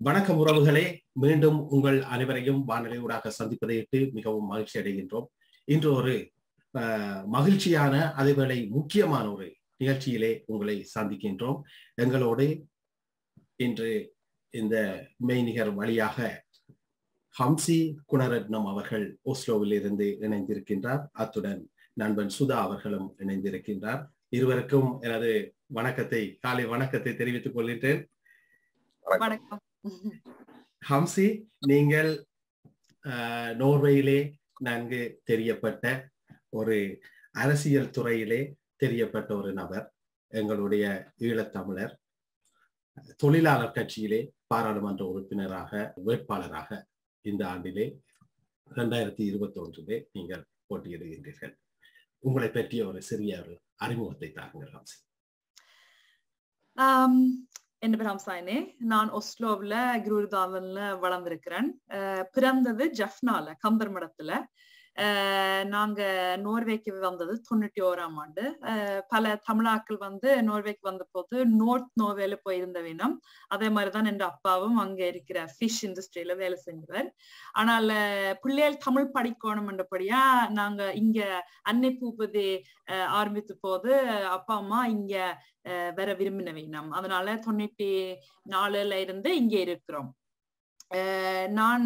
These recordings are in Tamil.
வணக்கம் உறவுகளே மீண்டும் உங்கள் அனைவரையும் வானொலி ஊடாக சந்திப்பதையிட்டு மிகவும் மகிழ்ச்சி அடைகின்றோம் இன்று ஒரு மகிழ்ச்சியான அதேவேளை முக்கியமான ஒரு நிகழ்ச்சியிலே உங்களை சந்திக்கின்றோம் எங்களோடு இன்று இந்த மெய்நிகர் வழியாக ஹம்சி குணரத்னம் அவர்கள் ஓஸ்லோவில் இருந்து இணைந்திருக்கின்றார் அத்துடன் நண்பன் சுதா அவர்களும் இணைந்திருக்கின்றார் இருவருக்கும் எனது வணக்கத்தை காலை வணக்கத்தை தெரிவித்துக் கொள்கின்றேன் வணக்கம் ஹம்சி நீங்கள் நோர்வேயிலே நன்கு தெரியப்பட்ட ஒரு அரசியல் துறையிலே தெரியப்பட்ட ஒரு நபர் எங்களுடைய ஈழத்தமிழர் தொழிலாளர் கட்சியிலே பாராளுமன்ற உறுப்பினராக வேட்பாளராக இந்த ஆண்டிலே இரண்டாயிரத்தி இருபத்தி ஒன்றிலே நீங்கள் போட்டியிடுகின்றீர்கள் உங்களை பற்றிய ஒரு சிறிய ஒரு அறிமுகத்தை தாருங்கள் ஹம்சி என் பேர் ஹம்சாயினே நான் ஒஸ்லோவ்ல குருதாவன்ல வளர்ந்திருக்கிறேன் பிறந்தது ஜஃப்னால கம்பர் மடத்துல நாங்க நோர்வேக்கு வந்தது தொண்ணூத்தி ஓராம் ஆண்டு பல தமிழாக்கள் வந்து நோர்வேக்கு வந்த போது நோர்த் நோர்வேல போயிருந்த வேணும் அதே மாதிரிதான் என் அப்பாவும் அங்க இருக்கிற ஃபிஷ் இண்டஸ்ட்ரியில வேலை செஞ்சவர் ஆனால் பிள்ளைகள் தமிழ் படிக்கணும் என்றபடியா நாங்க இங்க அன்னை பூபதி ஆரம்பித்த போது அப்பா அம்மா இங்க வர விரும்பின வேணும் அதனால தொண்ணூத்தி நாலுல இருந்து இங்க இருக்கிறோம் நான்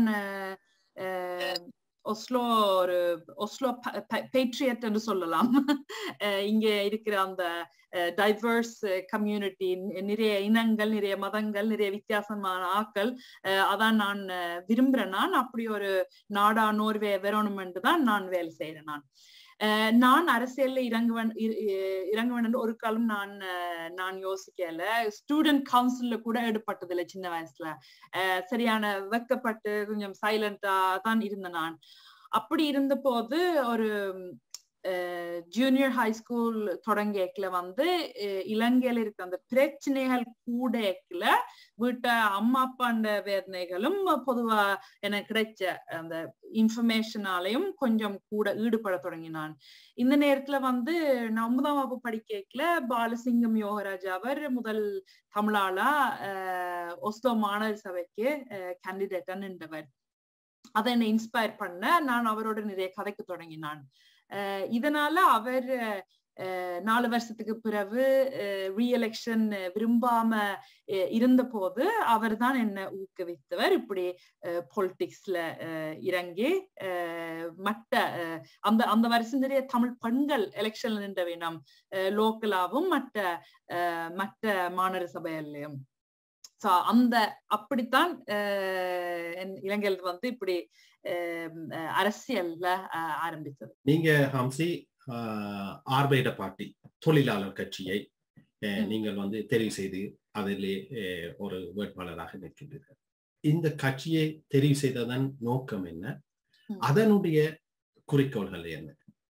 ஒஸ்லோ ஒரு ஒஸ்லோ பேட்ரியட் என்று சொல்லலாம் இங்க இருக்கிற அந்த டைவர்ஸ் கம்யூனிட்டி நிறைய இனங்கள் நிறைய மதங்கள் நிறைய வித்தியாசமான ஆக்கள் அதான் நான் விரும்புறேன் நான் அப்படி ஒரு நாடா நோர்வே வரணும் என்று தான் நான் வேலை செய்யறேன் நான் நான் அரசியல்ல இறங்குவன் இறங்குவன் ஒரு காலம் நான் நான் யோசிக்கல ஸ்டூடெண்ட் கவுன்சில்ல கூட ஈடுபட்டதில்லை சின்ன வயசுல சரியான வெக்கப்பட்டு கொஞ்சம் சைலண்டா தான் இருந்தேன் நான் அப்படி இருந்த போது ஒரு ஜூனியர் ஹை ஸ்கூல் தொடங்கியக்குல வந்து இலங்கையில இருக்க அந்த பிரச்சனைகள் கூடக்குல வீட்ட அம்மா அப்பாண்ட வேதனைகளும் பொதுவா எனக்கு கிடைச்ச அந்த இன்ஃபர்மேஷனாலையும் கொஞ்சம் கூட ஈடுபட தொடங்கினான் இந்த நேரத்துல வந்து நான் ஒன்பதாம் வகுப்பு படிக்கல பாலசிங்கம் யோகராஜ் அவர் முதல் தமிழாளா ஒஸ்லோ மாணவர் சபைக்கு கேண்டிடேட்டா நின்றவர் அதை என்னை இன்ஸ்பயர் பண்ண நான் அவரோட நிறைய கதைக்கு தொடங்கினான் இதனால அவர் நாலு வருஷத்துக்கு பிறகு ரீஎலெக்ஷன் விரும்பாம இருந்த போது அவர் தான் என்ன ஊக்குவித்தவர் இப்படி பொலிட்டிக்ஸ்ல இறங்கி மற்ற அந்த அந்த வருஷம் நிறைய தமிழ் பெண்கள் எலெக்ஷன்ல நின்ற வேணும் லோக்கலாவும் மற்ற மற்ற மாநகர சபையிலையும் சோ அந்த அப்படித்தான் இலங்கையில் வந்து இப்படி அரசியல்ல ஆரம்பித்தது நீங்க ஹம்சி ஆர்பைட பார்ட்டி தொழிலாளர் கட்சியை நீங்கள் வந்து தெரிவு செய்து அதிலே ஒரு வேட்பாளராக நிற்கின்றீர்கள் இந்த கட்சியை தெரிவு செய்ததன் நோக்கம் என்ன அதனுடைய குறிக்கோள்கள் என்ன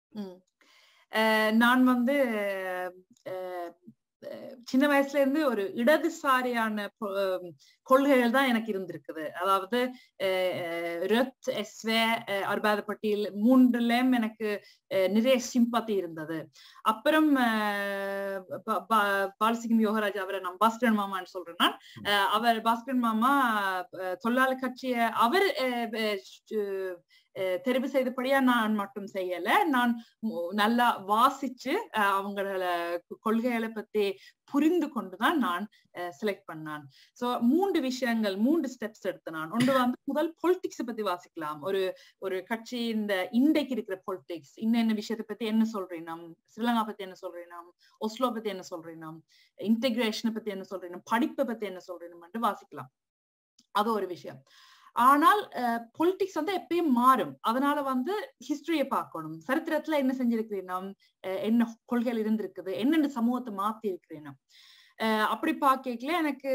நான் வந்து சின்ன வயசுல இருந்து ஒரு இடதுசாரியான கொள்கைகள் தான் எனக்கு இருந்திருக்குது அதாவது ரத் எஸ்வே அர்பாத பட்டியல் மூன்றுலயும் எனக்கு நிறைய சிம்பத்தி இருந்தது அப்புறம் பாலசிங்கம் யோகராஜ் அவரை நான் பாஸ்கரன் மாமான்னு சொல்றேன்னா அவர் பாஸ்கரன் மாமா தொழிலாளர் கட்சிய அவர் தெரிவு செய்தபடியா நான் மட்டும் செய்யல நான் நல்லா வாசிச்சு அவங்கள கொள்கைகளை பத்தி புரிந்து கொண்டுதான் நான் செலக்ட் பண்ணான் சோ மூன்று விஷயங்கள் மூன்று ஸ்டெப்ஸ் எடுத்து நான் ஒன்று வந்து முதல் பொலிட்டிக்ஸ் பத்தி வாசிக்கலாம் ஒரு ஒரு கட்சி இந்த இன்றைக்கு இருக்கிற பொலிட்டிக்ஸ் இன்னென்ன விஷயத்தை பத்தி என்ன சொல்றேன் நம் ஸ்ரீலங்கா பத்தி என்ன சொல்றேன் நாம் ஒஸ்லோ பத்தி என்ன சொல்றேன் நாம் இன்டெகிரேஷனை பத்தி என்ன சொல்றேன் படிப்பை பத்தி என்ன சொல்றேன் வாசிக்கலாம் அது ஒரு விஷயம் ஆனால் பொலிட்டிக்ஸ் வந்து எப்பயும் மாறும் அதனால வந்து ஹிஸ்டரிய பார்க்கணும் சரித்திரத்துல என்ன செஞ்சிருக்கிறேன் என்ன கொள்கைகள் இருந்திருக்குது என்னென்ன சமூகத்தை மாத்தி இருக்கிறேன் அப்படி பார்க்கல எனக்கு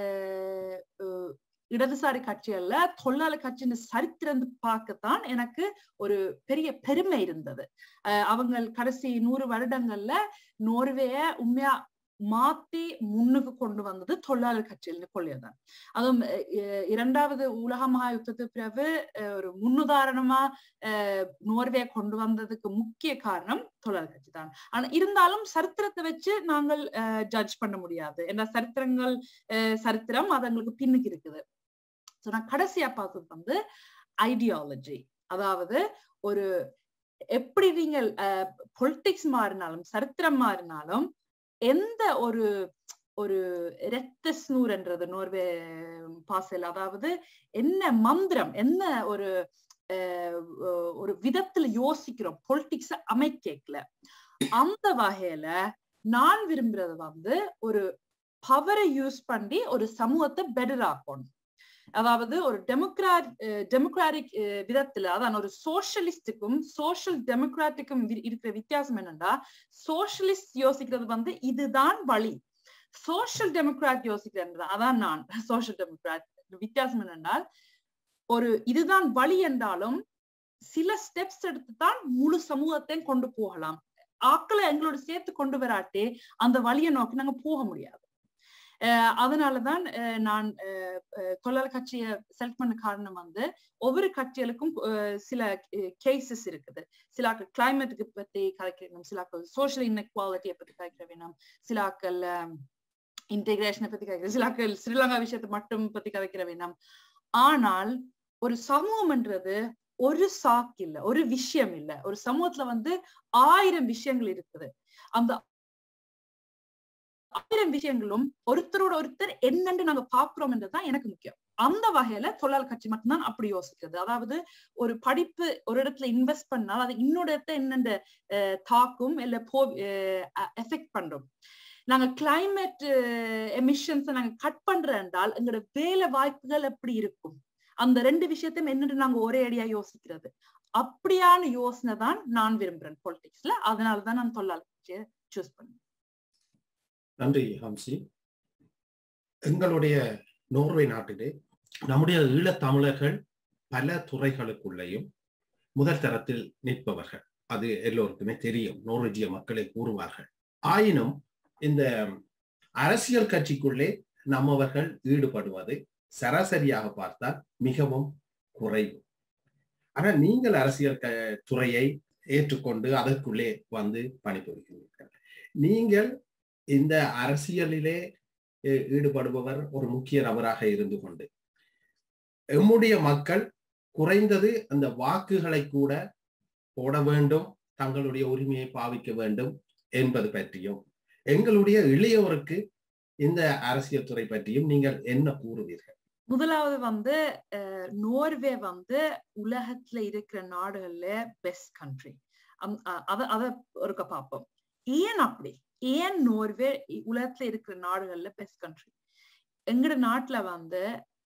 இடதுசாரி கட்சிகள்ல தொழிலாளர் கட்சியின் சரித்திரம் பார்க்கத்தான் எனக்கு ஒரு பெரிய பெருமை இருந்தது அவங்க கடைசி நூறு வருடங்கள்ல நோர்வேய உண்மையா மாத்தி முன்னுக்கு கொண்டு வந்தது தொழிலாளர் கட்சியில் கொள்ளையதான் அதுவும் இரண்டாவது உலக மகா யுத்தத்துக்கு பிறகு ஒரு முன்னுதாரணமா நோர்வே கொண்டு வந்ததுக்கு முக்கிய காரணம் தொழிலாளர் கட்சி தான் ஆனா இருந்தாலும் சரித்திரத்தை வச்சு நாங்கள் ஜட்ஜ் பண்ண முடியாது ஏன்னா சரித்திரங்கள் சரித்திரம் அது எங்களுக்கு பின்னுக்கு இருக்குது சோ நான் கடைசியா பார்த்தது வந்து ஐடியாலஜி அதாவது ஒரு எப்படி நீங்கள் பொலிட்டிக்ஸ் மாறினாலும் சரித்திரம் மாறினாலும் எந்த ஒரு ஒரு ரெத்த ஸ்னூர்ன்றது நோர்வே பாசையில் அதாவது என்ன மந்திரம் என்ன ஒரு ஒரு விதத்துல யோசிக்கிறோம் பொலிட்டிக்ஸ் அமைக்கல அந்த வகையில நான் விரும்புறது வந்து ஒரு பவரை யூஸ் பண்ணி ஒரு சமூகத்தை பெட்டர் ஆக்கணும் அதாவது ஒரு டெமோக்ராட் டெமோக்ராட்டிக் விதத்துல அதான் ஒரு சோசியலிஸ்டுக்கும் சோசியல் டெமோக்ராட்டிக்கும் இருக்கிற வித்தியாசம் என்னன்னா சோசியலிஸ்ட் யோசிக்கிறது வந்து இதுதான் வழி சோசியல் டெமோக்ராட் யோசிக்கிறது அதான் நான் சோசியல் டெமோக்ராட் வித்தியாசம் என்னென்றால் ஒரு இதுதான் வழி என்றாலும் சில ஸ்டெப்ஸ் எடுத்து தான் முழு சமூகத்தையும் கொண்டு போகலாம் ஆக்களை எங்களோட சேர்த்து கொண்டு வராட்டே அந்த வழியை நோக்கி நாங்க போக முடியாது அதனாலதான் நான் தொழிலாளர் கட்சியை செலக்ட் பண்ண காரணம் வந்து ஒவ்வொரு கட்சிகளுக்கும் சில கேசஸ் இருக்குது சிலாக்கள் கிளைமேட்டுக்கு பத்தி கதைக்கணும் சிலாக்கள் சோசியல் இன்எக்வாலிட்டியை பத்தி கதைக்கிற வேணும் சிலாக்கள் இன்டெகிரேஷனை பத்தி கதைக்கிற சிலாக்கள் ஸ்ரீலங்கா விஷயத்தை மட்டும் பத்தி கதைக்கிற வேணும் ஆனால் ஒரு சமூகம்ன்றது ஒரு சாக்கு இல்ல ஒரு விஷயம் இல்ல ஒரு சமூகத்துல வந்து ஆயிரம் விஷயங்கள் இருக்குது அந்த ஆயிரம் விஷயங்களும் ஒருத்தரோட ஒருத்தர் என்னன்னு நாங்க பாக்குறோம் என்றதுதான் எனக்கு முக்கியம் அந்த வகையில தொழிலாளர் கட்சி மட்டும்தான் அப்படி யோசிக்கிறது அதாவது ஒரு படிப்பு ஒரு இடத்துல இன்வெஸ்ட் பண்ணால் அது இன்னொரு இடத்த என்னென்ன தாக்கும் இல்ல போ எஃபெக்ட் பண்றோம் நாங்க கிளைமேட் எமிஷன்ஸ் நாங்க கட் பண்ற என்றால் எங்களோட வேலை வாய்ப்புகள் எப்படி இருக்கும் அந்த ரெண்டு விஷயத்தையும் என்னன்னு நாங்க ஒரே அடியா யோசிக்கிறது அப்படியான யோசனை தான் நான் விரும்புறேன் பொலிட்டிக்ஸ்ல அதனாலதான் நான் தொழிலாளர் கட்சியை சூஸ் பண்ணேன் நன்றி ஹம்சி எங்களுடைய நோர்வே நாட்டிலே நம்முடைய ஈழத்தமிழர்கள் பல துறைகளுக்குள்ளேயும் முதல் தரத்தில் நிற்பவர்கள் அது எல்லோருக்குமே தெரியும் நோர்வேஜிய மக்களை கூறுவார்கள் ஆயினும் இந்த அரசியல் கட்சிக்குள்ளே நம்மவர்கள் ஈடுபடுவது சராசரியாக பார்த்தால் மிகவும் குறைவு ஆனால் நீங்கள் அரசியல் துறையை ஏற்றுக்கொண்டு அதற்குள்ளே வந்து பணிபுரிகிறீர்கள் நீங்கள் இந்த அரசியலிலே ஈடுபடுபவர் ஒரு முக்கிய நபராக இருந்து கொண்டு எம்முடைய மக்கள் குறைந்தது அந்த வாக்குகளை கூட போட வேண்டும் தங்களுடைய உரிமையை பாவிக்க வேண்டும் என்பது பற்றியும் எங்களுடைய இளையோருக்கு இந்த அரசியல் துறை பற்றியும் நீங்கள் என்ன கூறுவீர்கள் முதலாவது வந்து நோர்வே வந்து உலகத்துல இருக்கிற நாடுகள்ல பெஸ்ட் கண்ட்ரி அத அத ஒருக்க பார்ப்போம் ஏன் அப்படி ஏன் நோர்வே உலகத்துல இருக்கிற நாடுகள்ல பெஸ்ட் கண்ட்ரி எங்கட நாட்டுல வந்து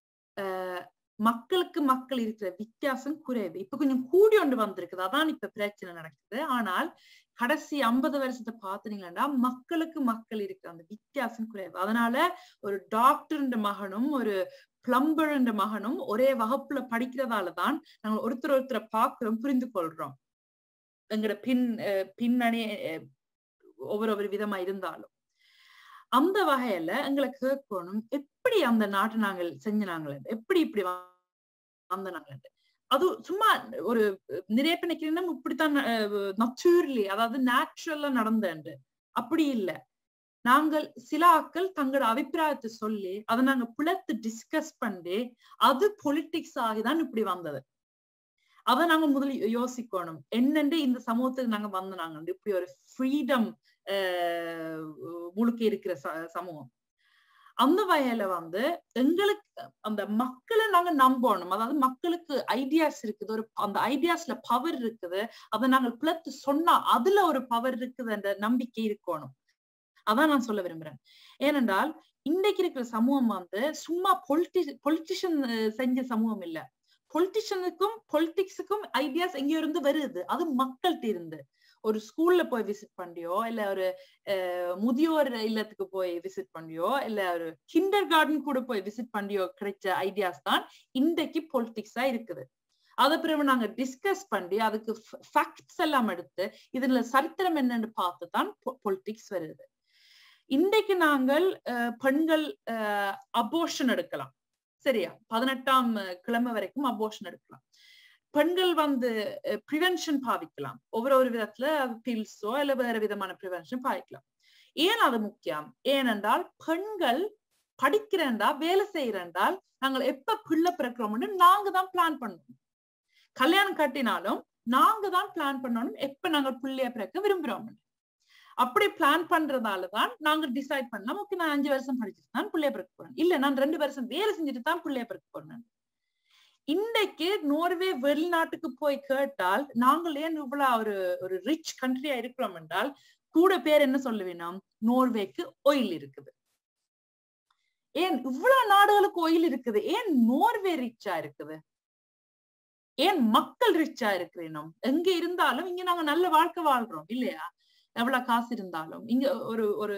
மக்களுக்கு மக்கள் இருக்கிற வித்தியாசம் குறைவு இப்ப கொஞ்சம் கூடி ஒன்று வந்திருக்குது அதான் இப்ப பிரச்சனை நடக்குது ஆனால் கடைசி ஐம்பது வருஷத்தை பாத்தீங்கன்னா மக்களுக்கு மக்கள் இருக்கிற அந்த வித்தியாசம் குறைவு அதனால ஒரு டாக்டர் மகனும் ஒரு பிளம்பர் என்ற மகனும் ஒரே வகுப்புல படிக்கிறதாலதான் நாங்கள் ஒருத்தர் ஒருத்தரை பார்க்கிறோம் புரிந்து கொள்றோம் எங்கட பின் பின்னணி ஒவ்வொரு ஒவ்வொரு விதமா இருந்தாலும் அந்த வகையில எங்களை கேட்கணும் எப்படி அந்த நாட்டை நாங்கள் செஞ்சினாங்களே எப்படி இப்படி வந்தனாங்களே அது சும்மா ஒரு நிறைய பேர் நினைக்கிறீங்கன்னா இப்படித்தான் நச்சுர்லி அதாவது நேச்சுரலா நடந்தேன் அப்படி இல்லை நாங்கள் சில ஆக்கள் தங்களோட அபிப்பிராயத்தை சொல்லி அதை நாங்க பிளத்து டிஸ்கஸ் பண்ணி அது பொலிட்டிக்ஸ் ஆகிதான் இப்படி வந்தது அதை நாங்க முதல் யோசிக்கணும் என்னென்று இந்த சமூகத்துக்கு நாங்க வந்து நாங்க இப்படி ஒரு ஃப்ரீடம் முழுக்க இருக்கிற சமூகம் அந்த வகையில வந்து எங்களுக்கு அந்த மக்களை நாங்க நம்பணும் அதாவது மக்களுக்கு ஐடியாஸ் இருக்குது ஒரு அந்த ஐடியாஸ்ல பவர் இருக்குது அதை நாங்கள் பிளத்து சொன்னா அதுல ஒரு பவர் இருக்குது என்ற நம்பிக்கை இருக்கணும் அதான் நான் சொல்ல விரும்புறேன் ஏனென்றால் இன்றைக்கு இருக்கிற சமூகம் வந்து சும்மா பொலிட்டி பொலிட்டிஷியன் செஞ்ச சமூகம் இல்ல பொலிட்டிஷியனுக்கும் பொலிட்டிக்ஸுக்கும் ஐடியாஸ் எங்க இருந்து வருது அது மக்கள்கிட்ட இருந்து ஒரு ஸ்கூல்ல போய் விசிட் பண்ணியோ இல்ல ஒரு முதியோர் இல்லத்துக்கு போய் விசிட் பண்ணியோ இல்ல ஒரு கிண்டர் கார்டன் கூட போய் விசிட் பண்ணியோ கிடைச்ச ஐடியாஸ் தான் இன்றைக்கு பொலிட்டிக்ஸா இருக்குது அதை பிறகு நாங்க டிஸ்கஸ் பண்ணி அதுக்கு ஃபேக்ட்ஸ் எல்லாம் எடுத்து இதுல சரித்திரம் என்னன்னு பார்த்து தான் பொலிட்டிக்ஸ் வருது இன்றைக்கு நாங்கள் பெண்கள் அபோஷன் எடுக்கலாம் சரியா பதினெட்டாம் கிழமை வரைக்கும் அபோஷன் எடுக்கலாம் பெண்கள் வந்து ப்ரிவென்ஷன் பாவிக்கலாம் ஒவ்வொரு ஒரு விதத்துல பில்ஸோ இல்ல வேற விதமான ப்ரிவென்ஷன் பாவிக்கலாம் ஏன் அது முக்கியம் ஏனென்றால் பெண்கள் படிக்கிறேன்டா வேலை செய்யறேன்டால் நாங்கள் எப்ப பிள்ளை பிறக்கிறோம்னு நாங்க தான் பிளான் பண்ணணும் கல்யாணம் கட்டினாலும் நாங்க தான் பிளான் பண்ணணும் எப்ப நாங்கள் பிள்ளைய பிறக்க விரும்புறோம் அப்படி பிளான் பண்றதாலதான் நாங்க டிசைட் பண்ணலாம் ஓகே நான் அஞ்சு வருஷம் படிச்சுட்டு தான் பிள்ளைய பிறக்க போறேன் இல்ல நான் ரெண்டு வருஷம் வேலை செஞ்சுட்டு தான் பிள்ளைய பிறக்க போறேன் இன்றைக்கு நோர்வே வெளிநாட்டுக்கு போய் கேட்டால் நாங்கள் ஏன் இவ்வளவு ஒரு ஒரு ரிச் கண்ட்ரியா இருக்கிறோம் என்றால் கூட பேர் என்ன சொல்லுவேனாம் நோர்வேக்கு ஒயில் இருக்குது ஏன் இவ்வளவு நாடுகளுக்கு ஒயில் இருக்குது ஏன் நோர்வே ரிச்சா இருக்குது ஏன் மக்கள் ரிச்சா இருக்கிறேனோம் எங்க இருந்தாலும் இங்க நாங்க நல்ல வாழ்க்கை வாழ்றோம் இல்லையா எவ்வளவு காசு இருந்தாலும் இங்க ஒரு ஒரு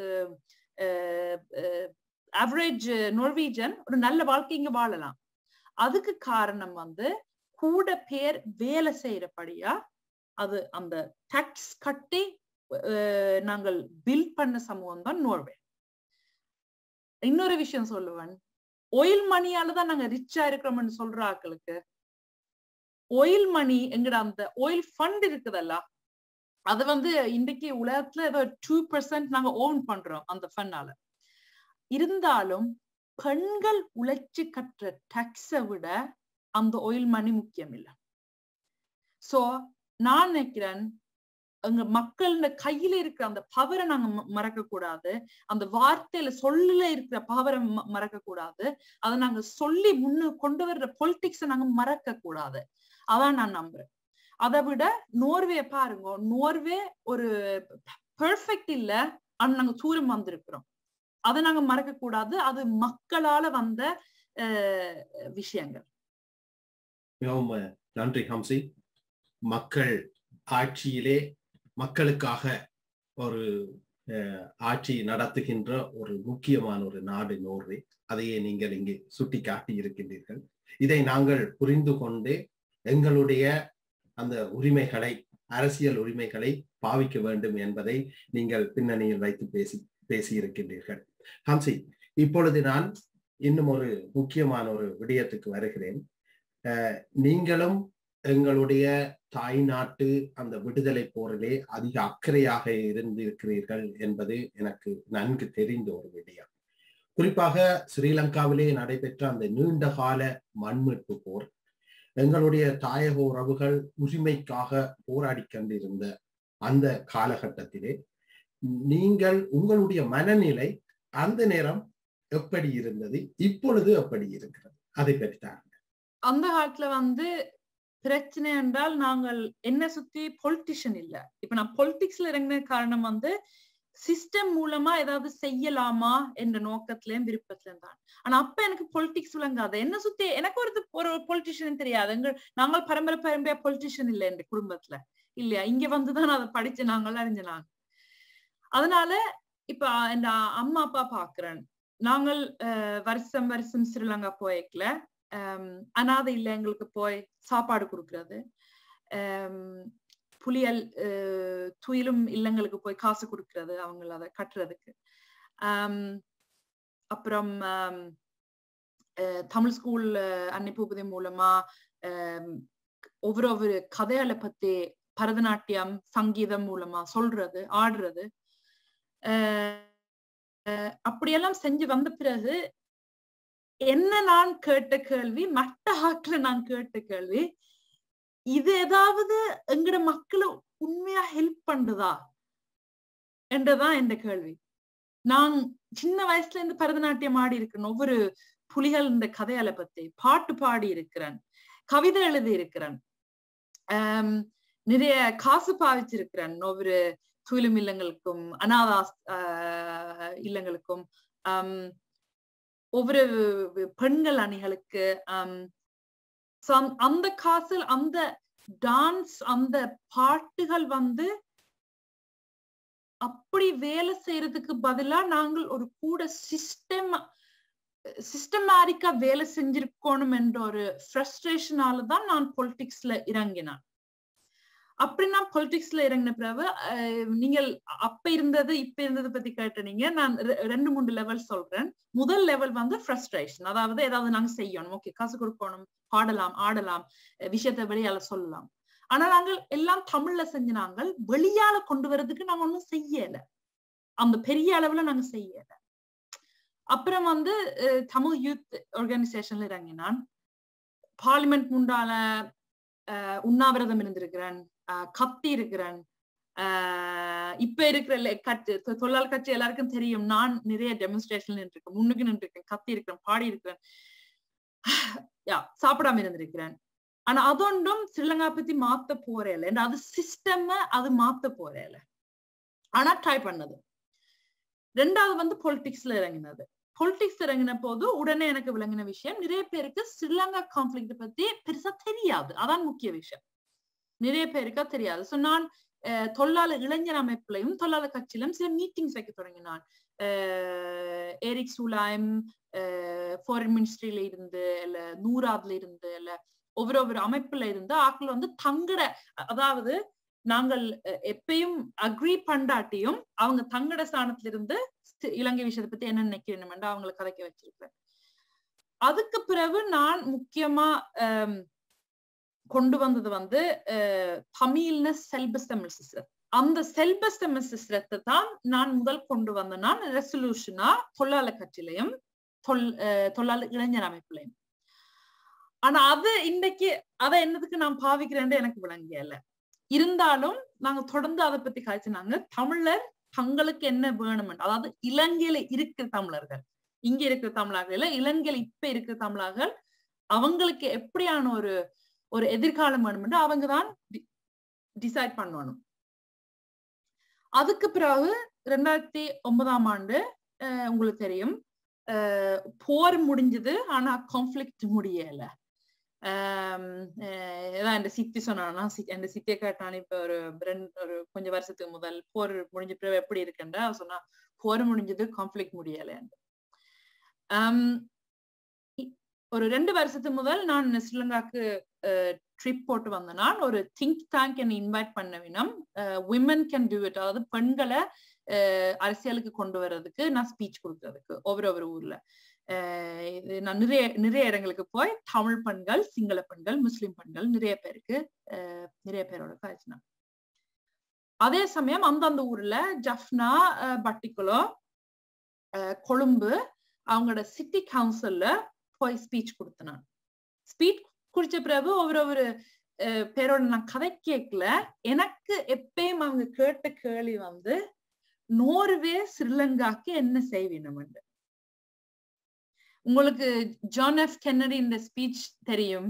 ஆவரேஜ் நோர்வீஜன் ஒரு நல்ல வாழ்க்கை இங்க வாழலாம் அதுக்கு காரணம் வந்து கூட பேர் வேலை செய்யறபடியா அது அந்த டாக்ஸ் கட்டி நாங்கள் பில் பண்ண சமூகம் தான் நோர்வே இன்னொரு விஷயம் சொல்லுவேன் ஒயில் மணியால தான் நாங்க ரிச்சா இருக்கிறோம்னு சொல்ற ஆக்களுக்கு ஒயில் மணி எங்கட அந்த ஒயில் ஃபண்ட் இருக்குதல்ல அது வந்து இன்றைக்கு உலகத்துல ஏதோ டூ பர்சன்ட் நாங்க ஓன் பண்றோம் அந்த ஃபண்டால இருந்தாலும் பெண்கள் உழைச்சு கட்டுற டாக்ஸை விட அந்த ஒயில் மணி முக்கியம் இல்லை சோ நான் நினைக்கிறேன் எங்க மக்கள் கையில இருக்கிற அந்த பவரை நாங்க மறக்க கூடாது அந்த வார்த்தையில சொல்லல இருக்கிற பவரை மறக்க கூடாது அதை நாங்க சொல்லி முன்னு கொண்டு வர்ற பொலிட்டிக்ஸை நாங்க மறக்க கூடாது அதான் நான் நம்புறேன் அதை விட நோர்வே பாருங்க நோர்வே ஒரு பெர்ஃபெக்ட் இல்ல ஆனா நாங்க தூரம் வந்திருக்கிறோம் அதை நாங்க மறக்க கூடாது அது மக்களால வந்த விஷயங்கள் மிகவும் நன்றி ஹம்சி மக்கள் ஆட்சியிலே மக்களுக்காக ஒரு ஆட்சி நடத்துகின்ற ஒரு முக்கியமான ஒரு நாடு நோர்வே அதையே நீங்கள் இங்கே சுட்டி காட்டி இருக்கின்றீர்கள் இதை நாங்கள் புரிந்து கொண்டு எங்களுடைய அந்த உரிமைகளை அரசியல் உரிமைகளை பாவிக்க வேண்டும் என்பதை நீங்கள் பின்னணியில் வைத்து பேசி பேசியிருக்கின்றீர்கள் ஹம்சி இப்பொழுது நான் இன்னும் ஒரு முக்கியமான ஒரு விடயத்துக்கு வருகிறேன் நீங்களும் எங்களுடைய தாய் நாட்டு அந்த விடுதலை போரிலே அதிக அக்கறையாக இருந்திருக்கிறீர்கள் என்பது எனக்கு நன்கு தெரிந்த ஒரு விடயம் குறிப்பாக ஸ்ரீலங்காவிலே நடைபெற்ற அந்த நீண்ட கால மண்மீட்பு போர் எங்களுடைய தாயக உறவுகள் உரிமைக்காக போராடி கொண்டிருந்த அந்த காலகட்டத்திலே நீங்கள் உங்களுடைய மனநிலை அந்த நேரம் எப்படி இருந்தது இப்பொழுது எப்படி இருக்கிறது அதை பற்றி தாருங்க அந்த காலத்துல வந்து பிரச்சனை என்றால் நாங்கள் என்ன சுத்தி பொலிட்டிஷியன் இல்ல இப்ப நான் பொலிட்டிக்ஸ்ல இறங்கின காரணம் வந்து சிஸ்டம் மூலமா ஏதாவது செய்யலாமா என்ற நோக்கத்திலயும் விருப்பத்திலும் தான் ஆனா அப்ப எனக்கு பொலிட்டிக்ஸ் விளங்காது என்ன சுத்தி எனக்கு ஒரு ஒரு பொலிட்டிஷியன் தெரியாது எங்க நாங்கள் பரம்பரை பரம்பரையா பொலிட்டிஷியன் இல்ல என்ற குடும்பத்துல இல்லையா இங்க வந்துதான் அதை படிச்சு நாங்கள் அறிஞ்சனாங்க அதனால இப்ப என் அம்மா அப்பா பாக்குறேன் நாங்கள் வருஷம் வருஷம் ஸ்ரீலங்கா போய்க்கல அனாதை இல்லங்களுக்கு போய் சாப்பாடு கொடுக்கறது புலியல் துயிலும் இல்லங்களுக்கு போய் காசு கொடுக்கறது அவங்க அதை கட்டுறதுக்கு அப்புறம் தமிழ் ஸ்கூல் அன்னிப்பூபதி மூலமா ஒவ்வொரு ஒவ்வொரு கதைகளை பத்தி பரதநாட்டியம் சங்கீதம் மூலமா சொல்றது ஆடுறது அப்படியெல்லாம் செஞ்சு வந்த பிறகு என்ன நான் கேட்ட கேள்வி மட்ட ஆற்றுல நான் கேட்ட கேள்வி இது ஏதாவது எங்கட மக்களை உண்மையா ஹெல்ப் பண்ணுதா என்றதான் என்ற கேள்வி நான் சின்ன வயசுல இருந்து பரதநாட்டியம் ஆடி இருக்கிறேன் ஒவ்வொரு புலிகள் இந்த கதையால பத்தி பாட்டு பாடி இருக்கிறேன் கவிதை எழுதி இருக்கிறேன் ஆஹ் நிறைய காசு பாவிச்சிருக்கிறேன் ஒவ்வொரு துயிலும் இல்லங்களுக்கும் அனாதா இல்லங்களுக்கும் ஆஹ் ஒவ்வொரு பெண்கள் அணிகளுக்கு அந்த காசு அந்த டான்ஸ் அந்த பாட்டுகள் வந்து அப்படி வேலை செய்யறதுக்கு பதிலா நாங்கள் ஒரு கூட சிஸ்டம் சிஸ்டமேட்டிக்கா வேலை செஞ்சிருக்கணும் என்ற ஒரு ஃப்ரஸ்ட்ரேஷனால தான் நான் பொலிட்டிக்ஸ்ல இறங்கினேன் அப்படி நான் பொலிட்டிக்ஸ்ல இறங்கின பிறகு நீங்கள் அப்ப இருந்தது இப்ப இருந்தது பத்தி கேட்டனீங்க நான் ரெண்டு மூணு லெவல் சொல்றேன் முதல் லெவல் வந்து ஃப்ரஸ்ட்ரேஷன் அதாவது ஏதாவது நாங்க செய்யணும் ஓகே காசு கொடுக்கணும் பாடலாம் ஆடலாம் விஷயத்தை வெளியால சொல்லலாம் ஆனா நாங்கள் எல்லாம் தமிழ்ல செஞ்ச நாங்கள் வெளியால கொண்டு வர்றதுக்கு நாங்க ஒண்ணும் செய்யல அந்த பெரிய அளவுல நாங்க செய்யல அப்புறம் வந்து தமிழ் யூத் ஆர்கனைசேஷன்ல இறங்கினான் பார்லிமெண்ட் முண்டால உண்ணாவிரதம் இருந்திருக்கிறேன் கத்தி இருக்கிறேன் இப்ப இருக்கிற கட்சி தொழிலாளர் கட்சி எல்லாருக்கும் தெரியும் நான் நிறைய டெமோன்ஸ்ட்ரேஷன் நின்றுருக்கேன் முன்னுக்கு நின்றுருக்கேன் கத்தி இருக்கிறேன் பாடி இருக்கிறேன் யா சாப்பிடாம இருந்திருக்கிறேன் ஆனா அதொன்றும் ஸ்ரீலங்கா பத்தி மாத்த போறேல அது சிஸ்டம் அது மாத்த போறேல ஆனா ட்ரை பண்ணது ரெண்டாவது வந்து பொலிட்டிக்ஸ்ல இறங்கினது பொலிட்டிக்ஸ் இறங்கின போது உடனே எனக்கு விளங்கின விஷயம் நிறைய பேருக்கு ஸ்ரீலங்கா கான்ஃபிளிக் பத்தி பெருசா தெரியாது அதான் முக்கிய விஷயம் நிறைய பேருக்கா தெரியாது சோ நான் தொழிலாளர் இளைஞர் அமைப்புலையும் தொழிலாளர் கட்சியிலும் சில மீட்டிங்ஸ் வைக்க தொடங்கினான் ஏரிக் சூலாயம் ஃபாரின் மினிஸ்ட்ரியில இருந்து இல்ல நூறாதுல இருந்து இல்ல ஒவ்வொரு ஒவ்வொரு அமைப்புல இருந்து ஆக்கள் வந்து தங்கட அதாவது நாங்கள் எப்பயும் அக்ரி பண்டாட்டியும் அவங்க தங்கட ஸ்தானத்துல இருந்து இலங்கை விஷயத்தை பத்தி என்ன நினைக்கணும் அவங்களை கதைக்க வச்சிருக்கிறேன் அதுக்கு பிறகு நான் முக்கியமா கொண்டு வந்தது வந்து தமிழ்ன செல்பஸ் தமிழ் சிஸ்டம் அந்த செல்பஸ் தமிழ் சிஸ்டத்தை தான் நான் முதல் கொண்டு வந்த நான் ரெசல்யூஷனா தொழிலாளர் கட்சியிலையும் தொல் தொழிலாளர் இளைஞர் அமைப்புலையும் ஆனா அது இன்னைக்கு அதை என்னதுக்கு நான் பாவிக்கிறேன் எனக்கு விளங்கியல இருந்தாலும் நாங்க தொடர்ந்து அதை பத்தி காய்ச்சினாங்க தமிழர் தங்களுக்கு என்ன வேணும் அதாவது இலங்கையில இருக்கிற தமிழர்கள் இங்க இருக்கிற தமிழர்கள் இல்ல இலங்கையில இப்ப இருக்கிற தமிழர்கள் அவங்களுக்கு எப்படியான ஒரு ஒரு எதிர்காலம் வேணும் அவங்க தான் டிசைட் பண்ணணும் அதுக்கு பிறகு ரெண்டாயிரத்தி ஒன்பதாம் ஆண்டு உங்களுக்கு தெரியும் போர் முடிஞ்சது ஆனா கான்ஃபிளிக்ட் முடியல ஏதான் என் சித்தி சொன்னானா என் சித்தியை கேட்டான் இப்ப ஒரு ரெண்டு ஒரு கொஞ்சம் வருஷத்துக்கு முதல் போர் முடிஞ்ச பிறகு எப்படி இருக்குன்ற சொன்னா போர் முடிஞ்சது கான்ஃபிளிக் முடியல ஒரு ரெண்டு வருஷத்துக்கு முதல் நான் ஸ்ரீலங்காக்கு ட்ரிப் போட்டு வந்த நான் ஒரு திங்க் டேங்க் என்னை இன்வைட் பண்ண வினம் விமன் கேன் டூ இட் அதாவது பெண்களை அரசியலுக்கு கொண்டு வர்றதுக்கு நான் ஸ்பீச் கொடுக்கறதுக்கு ஒவ்வொரு ஒவ்வொரு ஊர்ல இது நான் நிறைய நிறைய இடங்களுக்கு போய் தமிழ் பெண்கள் சிங்கள பெண்கள் முஸ்லிம் பெண்கள் நிறைய பேருக்கு நிறைய பேரோட காய்ச்சினாங்க அதே சமயம் அந்தந்த ஊர்ல ஜஃப்னா பட்டிக்குளோ கொழும்பு அவங்களோட சிட்டி கவுன்சில்ல போய் ஸ்பீச் கொடுத்தனான் ஸ்பீச் குடிச்ச பிறகு ஒவ்வொரு ஒரு பேரோட நான் கதை கேட்கல எனக்கு எப்பயும் அவங்க கேட்ட கேள்வி வந்து நோர்வே ஸ்ரீலங்காக்கு என்ன செய்வினம் உங்களுக்கு ஜான் எஃப் கென்னடி இந்த ஸ்பீச் தெரியும்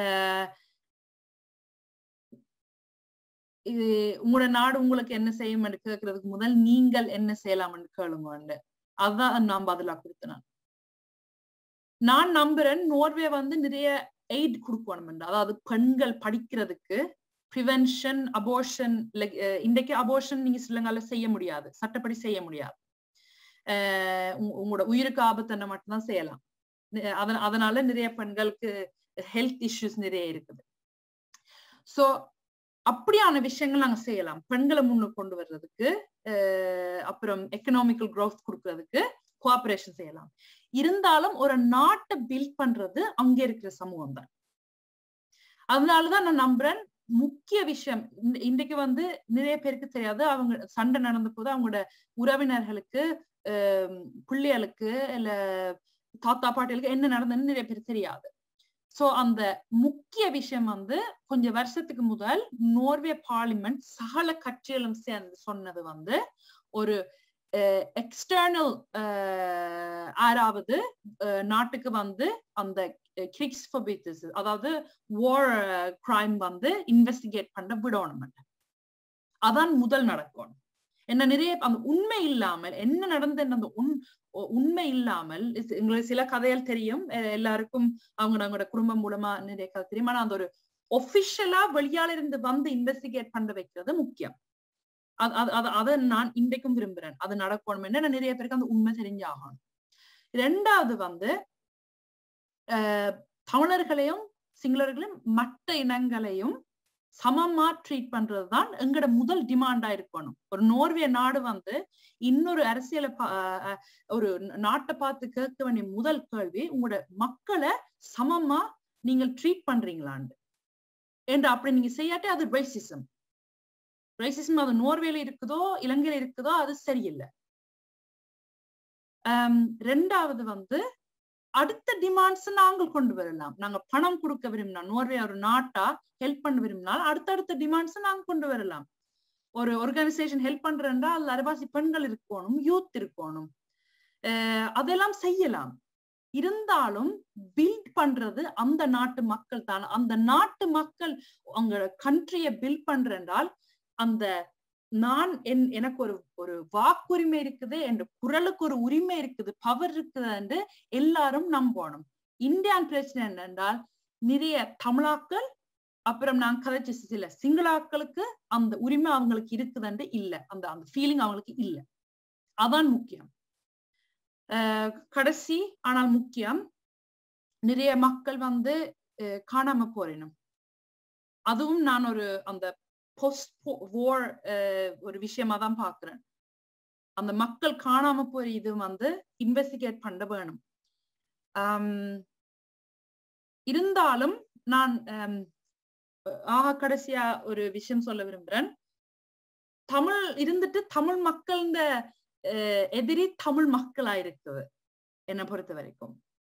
இது உங்களோட நாடு உங்களுக்கு என்ன செய்யும் கேட்கறதுக்கு முதல் நீங்கள் என்ன செய்யலாம்னு கேளுங்க அதான் நான் பதிலா கொடுத்தேன் நான் நம்புறேன் நோர்வே வந்து நிறைய எய்ட் கொடுக்கணும் அதாவது பெண்கள் படிக்கிறதுக்கு ப்ரிவென்ஷன் அபோர்ஷன் லைக் இன்றைக்கு அபோர்ஷன் நீங்க ஸ்ரீலங்கால செய்ய முடியாது சட்டப்படி செய்ய முடியாது உங்களோட உயிருக்கு ஆபத்தனை மட்டும்தான் செய்யலாம் அதனால நிறைய பெண்களுக்கு ஹெல்த் இஷ்யூஸ் நிறைய இருக்குது சோ அப்படியான விஷயங்கள் நாங்க செய்யலாம் பெண்களை முன்னு கொண்டு வர்றதுக்கு அப்புறம் எக்கனாமிக்கல் க்ரோத் கொடுக்கறதுக்கு கோஆபரேஷன் செய்யலாம் இருந்தாலும் ஒரு நாட்டை பில்ட் பண்றது அங்க இருக்கிற சமூகம் தான் அதனாலதான் நான் நம்புறேன் முக்கிய விஷயம் இன்றைக்கு வந்து நிறைய பேருக்கு தெரியாது அவங்க சண்டை நடந்த போது அவங்களோட உறவினர்களுக்கு பிள்ளைகளுக்கு இல்ல தாத்தா பாட்டிகளுக்கு என்ன நடந்ததுன்னு நிறைய பேர் தெரியாது சோ அந்த முக்கிய விஷயம் வந்து கொஞ்சம் வருஷத்துக்கு முதல் நோர்வே பார்லிமெண்ட் சகல கட்சிகளும் சேர்ந்து சொன்னது வந்து ஒரு எக்ஸ்டர்னல் யாராவது நாட்டுக்கு வந்து அந்த கிரிக்ஸ் ஃபபித்திஸ் அதாவது வார் கிரைம் வந்து இன்வெஸ்டிகேட் பண்ண விடணும் அதான் முதல் நடக்கணும் என்ன நிறைய அந்த உண்மை இல்லாமல் என்ன நடந்தது அந்த உண் உண்மை இல்லாமல் எங்களுக்கு சில கதைகள் தெரியும் எல்லாருக்கும் அவங்க அவங்களோட குடும்பம் மூலமா நிறைய கதை தெரியும் ஆனா அந்த ஒரு ஒபிஷியலா வெளியால இருந்து வந்து இன்வெஸ்டிகேட் பண்ண வைக்கிறது முக்கியம் அதை நான் இன்றைக்கும் விரும்புறேன் அது நடக்கணும் என்ன நிறைய பேருக்கு அந்த உண்மை தெரிஞ்சாகணும் ரெண்டாவது வந்து தமிழர்களையும் சிங்களர்களையும் மற்ற இனங்களையும் சமமா ட்ரீட் பண்றதுதான் எங்களோட முதல் டிமாண்டா இருக்கணும் ஒரு நோர்வே நாடு வந்து இன்னொரு அரசியலை ஒரு நாட்டை பார்த்து கேட்க வேண்டிய முதல் கேள்வி உங்களோட மக்களை சமமா நீங்கள் ட்ரீட் பண்றீங்களான்னு என்று அப்படி நீங்க செய்யாட்டே அது ரேசிசம் ரேசிசம் அது நோர்வேல இருக்குதோ இலங்கையில இருக்குதோ அது சரியில்லை ரெண்டாவது வந்து அடுத்த டிமாண்ட்ஸ் நாங்கள் கொண்டு வரலாம் நாங்க பணம் கொடுக்க விரும்பினா நோர்வே ஒரு நாட்டா ஹெல்ப் பண்ண விரும்பினால் அடுத்தடுத்த டிமாண்ட்ஸ் நாங்க கொண்டு வரலாம் ஒரு ஆர்கனைசேஷன் ஹெல்ப் பண்றேன்டா அதுல அரைவாசி பெண்கள் இருக்கணும் யூத் இருக்கணும் அதெல்லாம் செய்யலாம் இருந்தாலும் பில்ட் பண்றது அந்த நாட்டு மக்கள் தான் அந்த நாட்டு மக்கள் அவங்க கண்ட்ரிய பில்ட் பண்றென்றால் அந்த நான் என் எனக்கு ஒரு ஒரு வாக்குரிமை இருக்குது என் குரலுக்கு ஒரு உரிமை இருக்குது பவர் இருக்குது என்று எல்லாரும் நம்பணும் இந்தியான் பிரச்சனை என்னென்றால் நிறைய தமிழாக்கள் அப்புறம் நான் கதைச்ச சில சிங்களாக்களுக்கு அந்த உரிமை அவங்களுக்கு இருக்குதுன்னு இல்ல அந்த அந்த ஃபீலிங் அவங்களுக்கு இல்ல அதான் முக்கியம் கடைசி ஆனால் முக்கியம் நிறைய மக்கள் வந்து காணாம போறேனும் அதுவும் நான் ஒரு அந்த போஸ்ட் வார் ஒரு விஷயமா தான் பாக்குறேன் அந்த மக்கள் காணாம போற இது வந்து இன்வெஸ்டிகேட் பண்ண வேணும் இருந்தாலும் நான் ஆக கடைசியா ஒரு விஷயம் சொல்ல விரும்புறேன் தமிழ் இருந்துட்டு தமிழ் மக்கள் இந்த எதிரி தமிழ் மக்களா இருக்குது என்னை பொறுத்த வரைக்கும்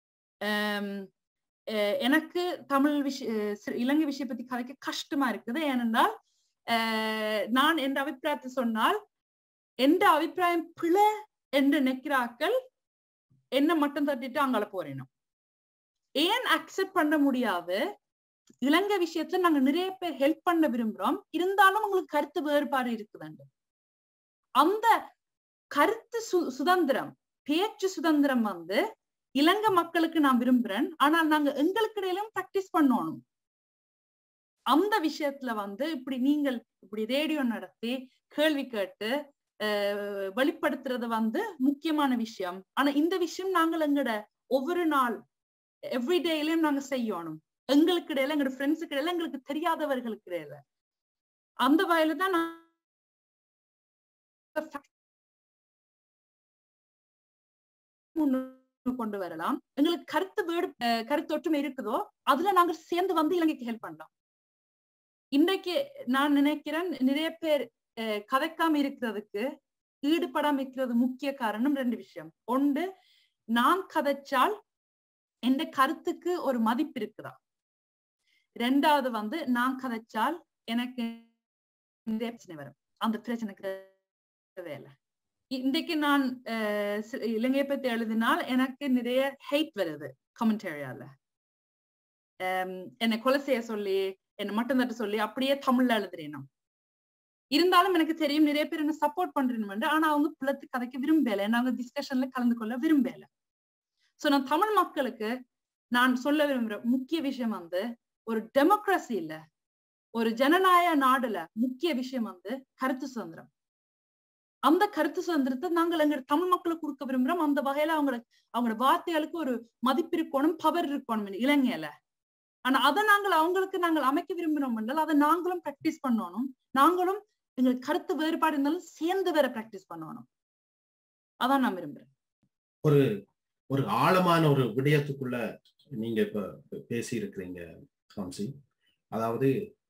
எனக்கு தமிழ் விஷய இலங்கை விஷய பத்தி கதைக்க கஷ்டமா இருக்குது ஏனென்றால் நான் என் அபிப்பிராயத்தை சொன்னால் எந்த அபிப்பிராயம் பிழை என்று நினைக்கிறாக்கள் என்ன மட்டும் தட்டிட்டு அங்கால போறேனும் ஏன் அக்செப்ட் பண்ண முடியாது இலங்கை விஷயத்துல நாங்க நிறைய பேர் ஹெல்ப் பண்ண விரும்புறோம் இருந்தாலும் உங்களுக்கு கருத்து வேறுபாடு இருக்குதுண்டு அந்த கருத்து சு சுதந்திரம் பேச்சு சுதந்திரம் வந்து இலங்கை மக்களுக்கு நான் விரும்புறேன் ஆனால் நாங்க எங்களுக்கு இடையிலும் பிராக்டிஸ் பண்ணணும் அந்த விஷயத்துல வந்து இப்படி நீங்கள் இப்படி ரேடியோ நடத்தி கேள்வி கேட்டு வெளிப்படுத்துறது வந்து முக்கியமான விஷயம் ஆனா இந்த விஷயம் நாங்கள் எங்கட ஒவ்வொரு நாள் எவ்ரிடேலயும் நாங்க செய்யணும் எங்களுக்கு இடையில எங்களோட ஃப்ரெண்ட்ஸுக்கு இடையில எங்களுக்கு தெரியாதவர்களுக்கு இடையில அந்த வகையில தான் கொண்டு வரலாம் எங்களுக்கு கருத்து வேடு கருத்தொற்றுமை இருக்குதோ அதுல நாங்க சேர்ந்து வந்து இலங்கைக்கு ஹெல்ப் பண்ணலாம் இன்றைக்கு நான் நினைக்கிறேன் நிறைய பேர் கதைக்காம இருக்கிறதுக்கு ஈடுபடாம இருக்கிறது முக்கிய காரணம் ரெண்டு விஷயம் ஒன்று நான் கதைச்சால் எந்த கருத்துக்கு ஒரு மதிப்பு இருக்குதா ரெண்டாவது வந்து நான் கதைச்சால் எனக்கு நிறைய பிரச்சனை வரும் அந்த பிரச்சனைக்கு வேலை இன்றைக்கு நான் இலங்கையை பத்தி எழுதினால் எனக்கு நிறைய ஹெய்ட் வருது கமெண்டரியால என்னை கொலை செய்ய சொல்லி என்னை மட்டும் தட்டு சொல்லி அப்படியே தமிழ்ல எழுதுறேன் இருந்தாலும் எனக்கு தெரியும் நிறைய பேர் என்ன சப்போர்ட் பண்றேன்னு ஆனா அவங்க புலத்து கதைக்க விரும்பல நாங்க டிஸ்கஷன்ல கலந்து கொள்ள விரும்பல சோ நான் தமிழ் மக்களுக்கு நான் சொல்ல விரும்புற முக்கிய விஷயம் வந்து ஒரு டெமோக்ரஸி இல்ல ஒரு ஜனநாயக நாடுல முக்கிய விஷயம் வந்து கருத்து சுதந்திரம் அந்த கருத்து சுதந்திரத்தை நாங்கள் எங்க தமிழ் மக்களுக்கு கொடுக்க விரும்புறோம் அந்த வகையில அவங்கள அவங்களோட வார்த்தைகளுக்கு ஒரு மதிப்பு இருக்கணும் பவர் இருக்கணும் இலங்கையில ஆனா அதை நாங்கள் அவங்களுக்கு நாங்கள் அமைக்க விரும்பினோம் என்றால் அதை நாங்களும் பிராக்டிஸ் பண்ணணும் நாங்களும் எங்களுக்கு கருத்து வேறுபாடு இருந்தாலும் சேர்ந்து வேற பிராக்டிஸ் பண்ணணும் அதான் நான் விரும்புறேன் ஒரு ஒரு ஆழமான ஒரு விடயத்துக்குள்ள நீங்க இப்ப பேசி இருக்கிறீங்க ஹம்சி அதாவது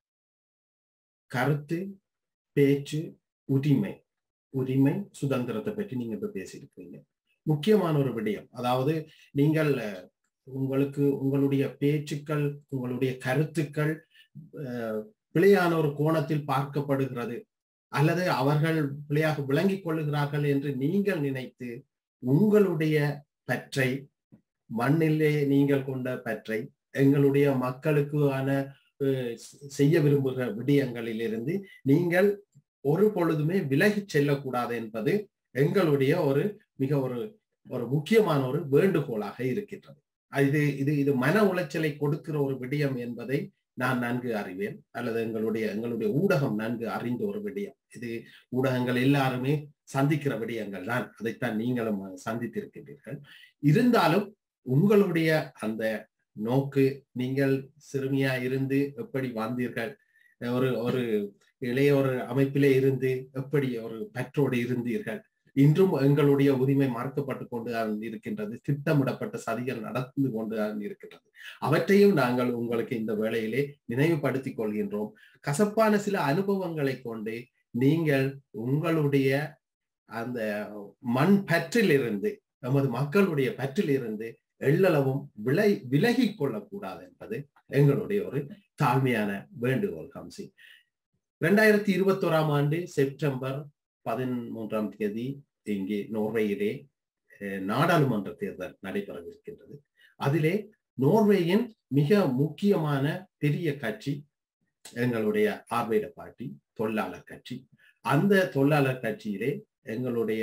கருத்து பேச்சு உரிமை உரிமை சுதந்திரத்தை பற்றி நீங்க இப்ப பேசியிருக்கீங்க முக்கியமான ஒரு விடயம் அதாவது நீங்கள் உங்களுக்கு உங்களுடைய பேச்சுக்கள் உங்களுடைய கருத்துக்கள் பிழையான ஒரு கோணத்தில் பார்க்கப்படுகிறது அல்லது அவர்கள் பிழையாக விளங்கிக் கொள்ளுகிறார்கள் என்று நீங்கள் நினைத்து உங்களுடைய பற்றை மண்ணிலே நீங்கள் கொண்ட பற்றை எங்களுடைய மக்களுக்கான செய்ய விரும்புகிற விடயங்களிலிருந்து நீங்கள் ஒரு பொழுதுமே விலகி செல்லக்கூடாது என்பது எங்களுடைய ஒரு மிக ஒரு ஒரு முக்கியமான ஒரு வேண்டுகோளாக இருக்கின்றது இது இது இது மன உளைச்சலை கொடுக்கிற ஒரு விடயம் என்பதை நான் நன்கு அறிவேன் அல்லது எங்களுடைய எங்களுடைய ஊடகம் நன்கு அறிந்த ஒரு விடயம் இது ஊடகங்கள் எல்லாருமே சந்திக்கிற விடயங்கள் தான் அதைத்தான் நீங்களும் சந்தித்திருக்கின்றீர்கள் இருந்தாலும் உங்களுடைய அந்த நோக்கு நீங்கள் சிறுமியா இருந்து எப்படி வந்தீர்கள் ஒரு ஒரு இளைய ஒரு அமைப்பிலே இருந்து எப்படி ஒரு பற்றோடு இருந்தீர்கள் இன்றும் எங்களுடைய உரிமை மறுக்கப்பட்டு கொண்டு இருக்கின்றது திட்டமிடப்பட்ட சதிகள் நடந்து கொண்டு இருக்கின்றது அவற்றையும் நாங்கள் உங்களுக்கு இந்த வேளையிலே நினைவுபடுத்திக் கொள்கின்றோம் கசப்பான சில அனுபவங்களை கொண்டு நீங்கள் உங்களுடைய அந்த மண் பற்றிலிருந்து நமது மக்களுடைய பற்றில் இருந்து எள்ளளவும் விலை விலகி கொள்ளக்கூடாது என்பது எங்களுடைய ஒரு தாழ்மையான வேண்டுகோள் ஹம்சி இரண்டாயிரத்தி இருபத்தி ஓராம் ஆண்டு செப்டம்பர் பதிமூன்றாம் தேதி இங்கே நோர்வேயிலே நாடாளுமன்ற தேர்தல் நடைபெறவிருக்கின்றது அதிலே நோர்வேயின் மிக முக்கியமான பெரிய கட்சி எங்களுடைய ஆர்வேட பார்ட்டி தொழிலாளர் கட்சி அந்த தொழிலாளர் கட்சியிலே எங்களுடைய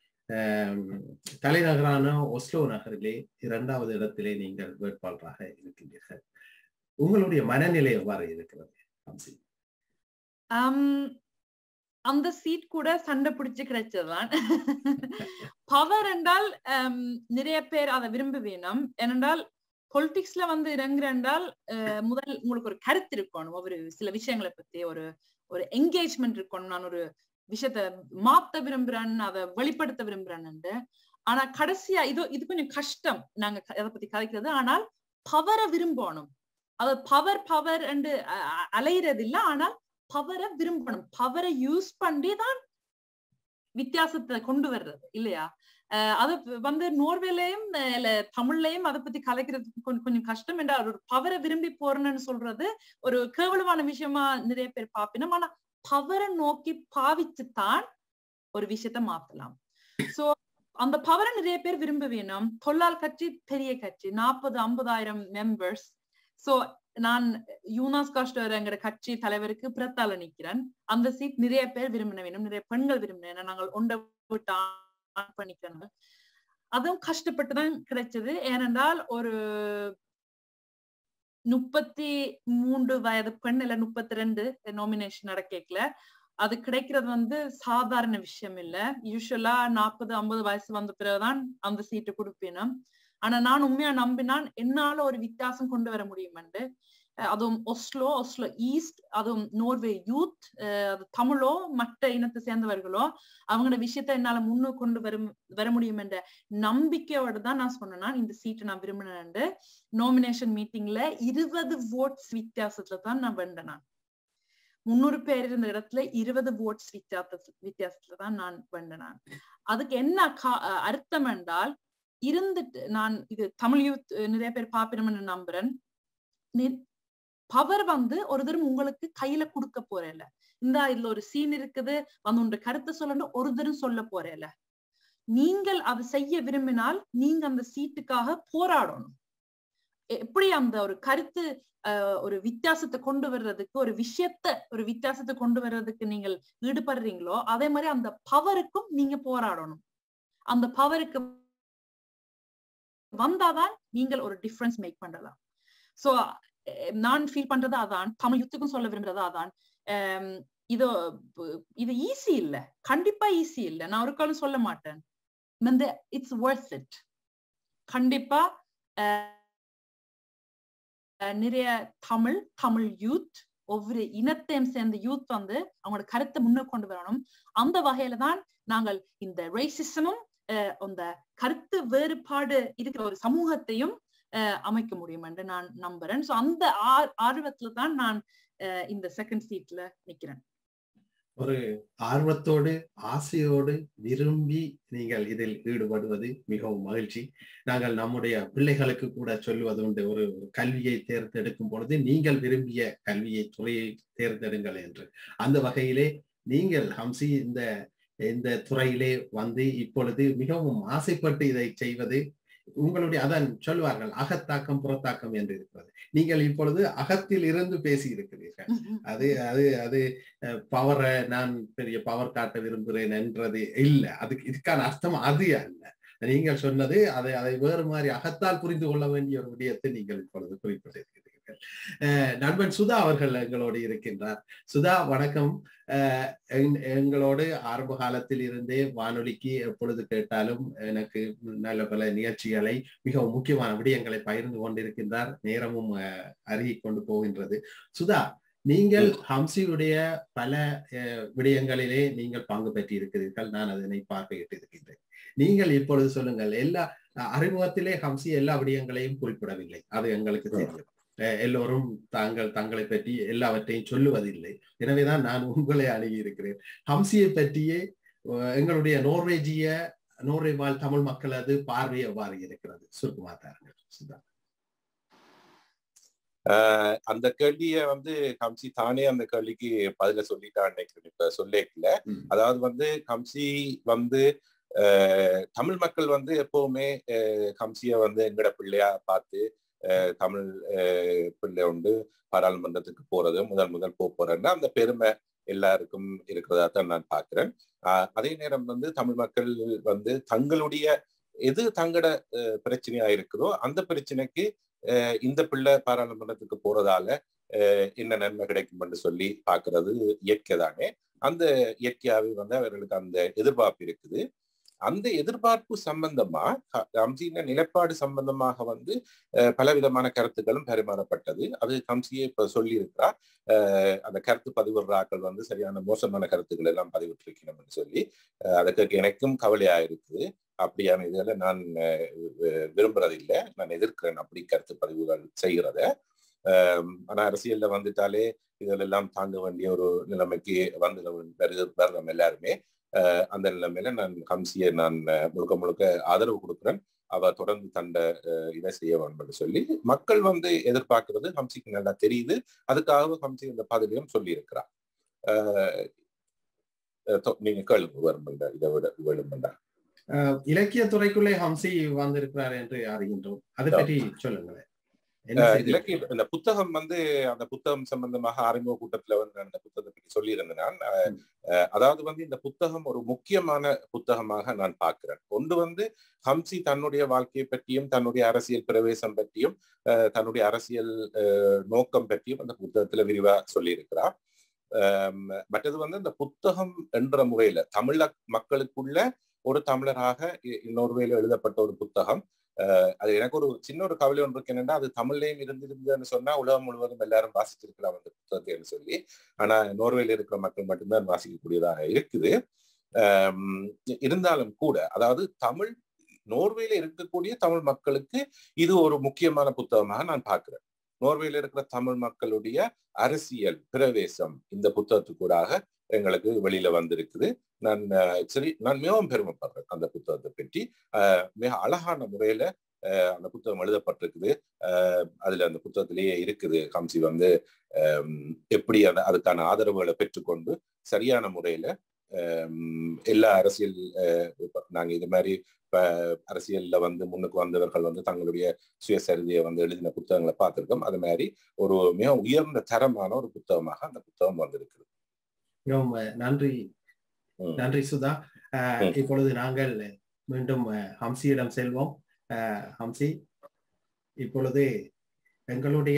தலைநகரான ஒஸ்லோ நகரிலே இரண்டாவது இடத்திலே நீங்கள் வேட்பாளராக இருக்கின்றீர்கள் உங்களுடைய மனநிலை எவ்வாறு இருக்கிறது ஹம்சி அந்த சீட் கூட சண்டை பிடிச்சு கிடைச்சதுதான் பவர் என்றால் நிறைய பேர் அதை விரும்ப வேணும் ஏனென்றால் பொலிட்டிக்ஸ்ல வந்து இறங்குறேன்றால் முதல் உங்களுக்கு ஒரு கருத்து இருக்கணும் ஒரு சில விஷயங்களை பத்தி ஒரு ஒரு என்கேஜ்மெண்ட் இருக்கணும் நான் ஒரு விஷயத்த மாத்த விரும்புறேன் அதை வெளிப்படுத்த விரும்புறேன்னு ஆனா கடைசியா இது இது கொஞ்சம் கஷ்டம் நாங்க அதை பத்தி கதைக்கிறது ஆனால் பவரை விரும்பணும் அது பவர் பவர் என்று அலையிறது இல்ல ஆனால் பவரை விரும்பணும் பவரை யூஸ் பண்ணி தான் வித்தியாசத்தை கொண்டு வர்றது இல்லையா அது வந்து நோர்வேலையும் இல்ல தமிழ்லையும் அதை பத்தி கலைக்கிறதுக்கு கொஞ்சம் கொஞ்சம் கஷ்டம் என்றால் ஒரு பவரை விரும்பி போறேன்னு சொல்றது ஒரு கேவலமான விஷயமா நிறைய பேர் பாப்பினோம் ஆனா பவரை நோக்கி பாவிச்சுத்தான் ஒரு விஷயத்த மாத்தலாம் சோ அந்த பவரை நிறைய பேர் விரும்ப வேணும் தொழிலாளர் கட்சி பெரிய கட்சி நாற்பது ஐம்பதாயிரம் மெம்பர்ஸ் சோ நான் யூனாஸ் காஸ்டர் எங்கிற கட்சி தலைவருக்கு பிரத்தால நிக்கிறேன் அந்த சீட் நிறைய பேர் விரும்பின வேணும் நிறைய பெண்கள் விரும்பின நாங்கள் ஒன்றை விட்டு பண்ணிக்கிறாங்க அதுவும் கஷ்டப்பட்டுதான் கிடைச்சது ஏனென்றால் ஒரு முப்பத்தி மூன்று வயது பெண் இல்ல முப்பத்தி ரெண்டு நாமினேஷன் நடக்கல அது கிடைக்கிறது வந்து சாதாரண விஷயம் இல்ல யூஸ்வலா நாற்பது ஐம்பது வயசு வந்த பிறகுதான் அந்த சீட்டு கொடுப்பேனும் ஆனா நான் உண்மையா நம்பினான் என்னால ஒரு வித்தியாசம் கொண்டு வர முடியும் அதுவும் ஒஸ்லோ ஒஸ்லோ ஈஸ்ட் அதுவும் நோர்வே யூத் அது தமிழோ மற்ற இனத்தை சேர்ந்தவர்களோ அவங்களோட விஷயத்த என்னால முன்னு கொண்டு வரும் வர முடியும் என்ற நம்பிக்கையோட தான் நான் சொன்னேன் இந்த சீட்டை நான் விரும்பினேன் நாமினேஷன் மீட்டிங்ல இருபது ஓட்ஸ் வித்தியாசத்துல தான் நான் வெண்டேன் முன்னூறு பேர் இருந்த இடத்துல இருபது ஓட்ஸ் வித்தியாச வித்தியாசத்துல தான் நான் வெண்டனான் அதுக்கு என்ன அர்த்தம் என்றால் இருந்துட்டு நான் இது தமிழ் யூத் நிறைய பேர் பாப்பினம்னு நம்புறேன் பவர் வந்து ஒரு தரம் உங்களுக்கு கையில கொடுக்க போறேல இந்த இதுல ஒரு சீன் இருக்குது வந்து உங்க கருத்தை சொல்லணும் ஒரு தரம் சொல்ல போறேல நீங்கள் அதை செய்ய விரும்பினால் நீங்க அந்த சீட்டுக்காக போராடணும் எப்படி அந்த ஒரு கருத்து ஒரு வித்தியாசத்தை கொண்டு வர்றதுக்கு ஒரு விஷயத்த ஒரு வித்தியாசத்தை கொண்டு வர்றதுக்கு நீங்கள் ஈடுபடுறீங்களோ அதே மாதிரி அந்த பவருக்கும் நீங்க போராடணும் அந்த பவருக்கு வந்தாதான் நீங்கள் ஒரு டிஃபரன்ஸ் மேக் பண்ணலாம் சோ நான் ஃபீல் பண்றது அதான் தமிழ் யுத்துக்கும் சொல்ல விரும்புறது அதான் இது இது ஈஸி இல்ல கண்டிப்பா ஈஸி இல்ல நான் ஒரு காலம் சொல்ல மாட்டேன் வந்து இட்ஸ் ஒர்த் இட் கண்டிப்பா நிறைய தமிழ் தமிழ் யூத் ஒவ்வொரு இனத்தையும் சேர்ந்த யூத் வந்து அவங்களோட கருத்தை முன்னே கொண்டு வரணும் அந்த வகையில தான் நாங்கள் இந்த ரேசிசமும் அந்த கருத்து வேறுபாடு இருக்கிற ஒரு சமூகத்தையும் அமைக்க முடியும் என்று நான் நம்புறேன் சோ அந்த ஆர்வத்துல தான் நான் இந்த செகண்ட் சீட்ல நிக்கிறேன் ஒரு ஆர்வத்தோடு ஆசையோடு விரும்பி நீங்கள் இதில் ஈடுபடுவது மிகவும் மகிழ்ச்சி நாங்கள் நம்முடைய பிள்ளைகளுக்கு கூட சொல்லுவது உண்டு ஒரு கல்வியை தேர்ந்தெடுக்கும் பொழுது நீங்கள் விரும்பிய கல்வியை துறையை தேர்ந்தெடுங்கள் என்று அந்த வகையிலே நீங்கள் ஹம்சி இந்த இந்த துறையிலே வந்து இப்பொழுது மிகவும் ஆசைப்பட்டு இதை செய்வது உங்களுடைய அதான் சொல்வார்கள் அகத்தாக்கம் புறத்தாக்கம் என்று இருக்கிறது நீங்கள் இப்பொழுது அகத்தில் இருந்து பேசி இருக்கிறீர்கள் அது அது அது பவரை நான் பெரிய பவர் காட்ட விரும்புகிறேன் என்றது இல்லை அதுக்கு இதுக்கான அர்த்தம் அது அல்ல நீங்கள் சொன்னது அதை அதை வேறு மாதிரி அகத்தால் புரிந்து கொள்ள வேண்டிய ஒரு விடயத்தை நீங்கள் இப்பொழுது குறிப்பிட்டிருக்கிறீர்கள் நண்பன் சுதா அவர்கள் எங்களோடு இருக்கின்றார் சுதா வணக்கம் எங்களோடு ஆரம்ப காலத்தில் இருந்தே வானொலிக்கு எப்பொழுது கேட்டாலும் எனக்கு நல்ல பல நிகழ்ச்சிகளை மிகவும் முக்கியமான விடயங்களை பகிர்ந்து கொண்டிருக்கின்றார் நேரமும் அருகி கொண்டு போகின்றது சுதா நீங்கள் ஹம்சியுடைய பல விடயங்களிலே நீங்கள் பங்கு பெற்றி இருக்கிறீர்கள் நான் அதனை பார்வையிட்டு இருக்கின்றேன் நீங்கள் இப்பொழுது சொல்லுங்கள் எல்லா அறிமுகத்திலே ஹம்சி எல்லா விடயங்களையும் குறிப்பிடவில்லை அது எங்களுக்கு தெரியும் எல்லோரும் தாங்கள் தங்களை பற்றி எல்லாவற்றையும் சொல்லுவதில்லை எனவேதான் நான் உங்களை அணுகி இருக்கிறேன் ஹம்சியை பற்றியே எங்களுடைய நோர்வேஜிய நோர்வே வாழ் தமிழ் மக்களது பார்வை எவ்வாறு இருக்கிறது சுருக்கமா தாருங்க சுதா ஆஹ் அந்த கேள்விய வந்து கம்சி தானே அந்த கேள்விக்கு பதில சொல்லிட்டான் நினைக்கிறேன் இப்ப சொல்லேக்கல ம். அதாவது வந்து கம்சி வந்து ஆஹ் தமிழ் மக்கள் வந்து எப்பவுமே ஆஹ் கம்சிய வந்து எங்கட பிள்ளையா பார்த்து ஆஹ் தமிழ் ஆஹ் பிள்ளை உண்டு பாராளுமன்றத்துக்கு போறது முதல் முதல் போக போறேன்னா அந்த பெருமை எல்லாருக்கும் இருக்கிறதா தான் நான் பார்க்கிறேன் ஆஹ் அதே நேரம் வந்து தமிழ் மக்கள் வந்து தங்களுடைய எது தங்கட ஆஹ் பிரச்சனையா இருக்குதோ அந்த பிரச்சனைக்கு ஆஹ் இந்த பிள்ளை பாராளுமன்றத்துக்கு போறதால ஆஹ் என்ன நன்மை கிடைக்கும்னு சொல்லி பார்க்கிறது இயற்கை தானே அந்த இயற்கையாவே வந்து அவர்களுக்கு அந்த எதிர்பார்ப்பு இருக்குது அந்த எதிர்பார்ப்பு சம்பந்தமா க- கம்சியின் நிலைப்பாடு சம்பந்தமாக வந்து ஆஹ் பலவிதமான கருத்துக்களும் பரிமாறப்பட்டது அது கம்சியே இப்ப சொல்லி இருக்கிறார் அந்த கருத்து பதிவிடுறாக்கள் வந்து சரியான மோசமான கருத்துக்கள் எல்லாம் பதிவிட்டிருக்கணும்னு சொல்லி ஆஹ் அதை கேட்க எனக்கும் கவலையா இருக்குது அப்படியான இதுல நான் ஆஹ் வி- விரும்புறதில்லை நான் எதிர்க்கிறேன் அப்படி கருத்து பதிவுகள் செய்கிறத ஆஹ் ஆனா அரசியல்ல வந்துட்டாலே இதெல்லாம் தாங்க வேண்டிய ஒரு நிலைமைக்கு வந்து வருது வர்றோம் எல்லாருமே ஆஹ் அந்த நிலைமையில நான் ஹம்சியை நான் ஆஹ் முழுக்க முழுக்க ஆதரவு கொடுக்குறேன் அவ தொடர்ந்து தண்ட ஆஹ் இதை செய்ய வேண்டும் சொல்லி மக்கள் வந்து எதிர்பார்க்கிறது ஹம்சிக்கு நல்லா தெரியுது அதுக்காக ஹம்சி இந்த பதிலையும் சொல்லி இருக்கிறார் நீங்க கேளுங்க வருமெண்டா இதை விட வேணுமெண்டா அஹ், இலக்கியத்துறைக்குள்ளே ஹம்சி வந்திருக்கிறார் என்று அறிகின்றோம் அதை பற்றி சொல்லுங்களேன் என்ன ஆஹ் செய்தி? இலக்கிய இந்த புத்தகம் வந்து அந்த புத்தகம் சம்பந்தமாக ஆரம்ப கூட்டத்துல வந்து நான் இந்த புத்தகத்தை பற்றி சொல்லியிருந்தேன் நான் ஆஹ் ம். ஆஹ் அதாவது வந்து இந்த புத்தகம் ஒரு முக்கியமான புத்தகமாக நான் பார்க்கிறேன் ஒன்று வந்து ஹம்சி தன்னுடைய வாழ்க்கையை பற்றியும் தன்னுடைய அரசியல் பிரவேசம் பற்றியும் ஆஹ் தன்னுடைய அரசியல் ஆஹ் நோக்கம் பற்றியும் அந்த புத்தகத்துல விரிவா சொல்லியிருக்கிறார் ஆஹ் மற்றது வந்து இந்த புத்தகம் என்ற முறையில தமிழ மக்களுக்குள்ள ஒரு தமிழராக இ- இன்னொரு வேலை எழுதப்பட்ட ஒரு புத்தகம் ஆஹ் அது எனக்கு ஒரு சின்ன ஒரு கவலை ஒன்று இருக்கு என்னன்னா அது தமிழ்லயும் இருந்திருந்ததுன்னு சொன்னா உலகம் முழுவதும் எல்லாரும் வாசிச்சிருக்கலாம் அந்த புத்தகத்தைன்னு சொல்லி ஆனா நோர்வேல இருக்கிற மக்கள் மட்டும்தான் வாசிக்கக்கூடியதாக இருக்குது ஆம், இருந்தாலும் கூட அதாவது தமிழ் நோர்வேல இருக்கக்கூடிய தமிழ் மக்களுக்கு இது ஒரு முக்கியமான புத்தகமாக நான் பார்க்கிறேன் நோர்வேல இருக்கிற தமிழ் மக்களுடைய அரசியல் பிரவேசம் இந்த புத்தகத்துக்கூடாக எங்களுக்கு வெளியில வந்திருக்குது நான் ஆஹ், சரி நான் மிகவும் பெருமைப்படுறேன் அந்த புத்தகத்தை பற்றி ஆஹ், மிக அழகான முறையில ஆஹ், அந்த புத்தகம் எழுதப்பட்டிருக்குது ஆஹ், அதுல அந்த புத்தகத்திலேயே இருக்குது கம்சி வந்து ஆம், எப்படி அந்த அதுக்கான ஆதரவுகளை பெற்றுக்கொண்டு சரியான முறையில ஆம், எல்லா அரசியல் ஆஹ், இப்ப நாங்க இது மாதிரி இப்ப அரசியல்ல வந்து முன்னுக்கு வந்தவர்கள் வந்து தங்களுடைய சுயசரிதையை வந்து எழுதின புத்தகங்களை பார்த்திருக்கோம் அது மாதிரி ஒரு மிக உயர்ந்த தரமான ஒரு புத்தகமாக அந்த புத்தகம் வந்திருக்குது மிகவும் அஹ், நன்றி ம். நன்றி சுதா அஹ், ம். இப்பொழுது நாங்கள் மீண்டும் அஹ், ஹம்சியிடம் செல்வோம் அஹ், ஹம்சி இப்பொழுது எங்களுடைய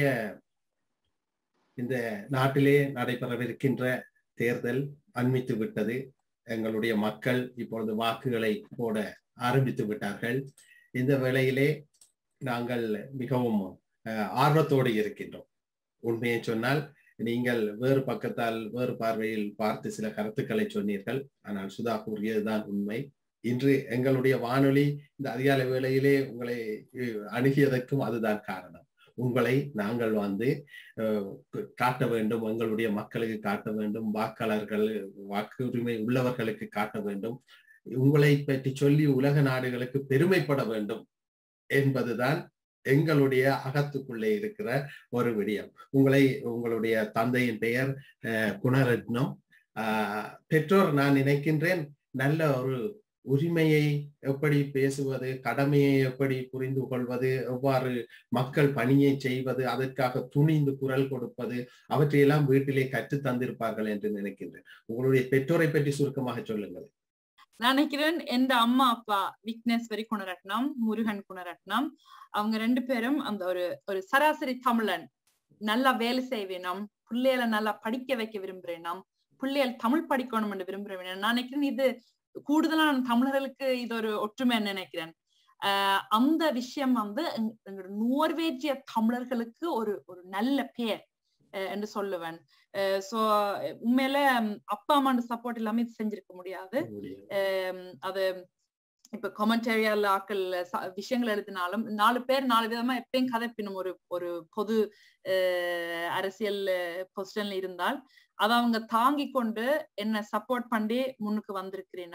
இந்த நாட்டிலே நடைபெறவிருக்கின்ற தேர்தல் அண்மித்து விட்டது எங்களுடைய மக்கள் இப்பொழுது வாக்குகளை போட ஆரம்பித்து விட்டார்கள் இந்த வேளையிலே நாங்கள் மிகவும் அஹ், ஆர்வத்தோடு இருக்கின்றோம் உண்மையை சொன்னால் நீங்கள் வேறு பக்கத்தால் வேறு பார்வையில் பார்த்து சில கருத்துக்களை சொன்னீர்கள் ஆனால் சுதா கூறியதுதான் உண்மை இன்று எங்களுடைய வானொலி இந்த அதிகாலை வேளையிலே உங்களை அஹ், அணுகியதற்கும் அதுதான் காரணம் உங்களை நாங்கள் வந்து அஹ், காட்ட வேண்டும் எங்களுடைய மக்களுக்கு காட்ட வேண்டும் வாக்காளர்கள் வாக்குரிமை உள்ளவர்களுக்கு காட்ட வேண்டும் உங்களை பற்றி சொல்லி உலக நாடுகளுக்கு பெருமைப்பட வேண்டும் என்பதுதான் எங்களுடைய அகத்துக்குள்ளே இருக்கிற ஒரு விடயம் உங்களை உங்களுடைய தந்தையின் பெயர் அஹ், குணரத்னம் ஆஹ், பெற்றோர் நான் நினைக்கின்றேன் நல்ல ஒரு உரிமையை எப்படி பேசுவது கடமையை எப்படி புரிந்து கொள்வது எவ்வாறு மக்கள் பணியை செய்வது அதற்காக துணிந்து குரல் கொடுப்பது அவற்றையெல்லாம் வீட்டிலே கற்று தந்திருப்பார்கள் என்று நினைக்கின்றேன் உங்களுடைய பெற்றோரை பற்றி சுருக்கமாக சொல்லுங்கள் நான் நினைக்கிறேன் எந்த அம்மா அப்பா விக்னேஸ்வரி குணரட்னம் முருகன் குணரட்னம் அவங்க ரெண்டு பேரும் அந்த ஒரு ஒரு சராசரி தமிழன் நல்லா வேலை செய்வேனம் பிள்ளைகளை நல்லா படிக்க வைக்க விரும்புறேனாம் பிள்ளைகள் தமிழ் படிக்கணும் என்று விரும்புறேன் நான் நினைக்கிறேன் இது கூடுதலான தமிழர்களுக்கு இது ஒரு ஒற்றுமை நினைக்கிறேன் ஆஹ் அந்த விஷயம் வந்து எங்க- எங்களோட நோர்வேஜிய தமிழர்களுக்கு ஒரு ஒரு நல்ல பேர் அஹ் என்று சொல்லுவேன் சோ உண்மையில ம், அப்பா அம்மாண்ட சப்போர்ட் இல்லாம இது செஞ்சிருக்க முடியாது ஆம், அது இப்ப கொமெண்டரியால ஆக்கள் ச- விஷயங்கள் எழுதினாலும் நாலு பேர் நாலு விதமா எப்பயும் கதைப்பினும் ஒரு ஒரு பொது அஹ், அரசியல் பொசிஷன்ல இருந்தால் அதை அவங்க தாங்கி கொண்டு என்ன சப்போர்ட் பண்ணி முன்னுக்கு வந்திருக்கிறேனும்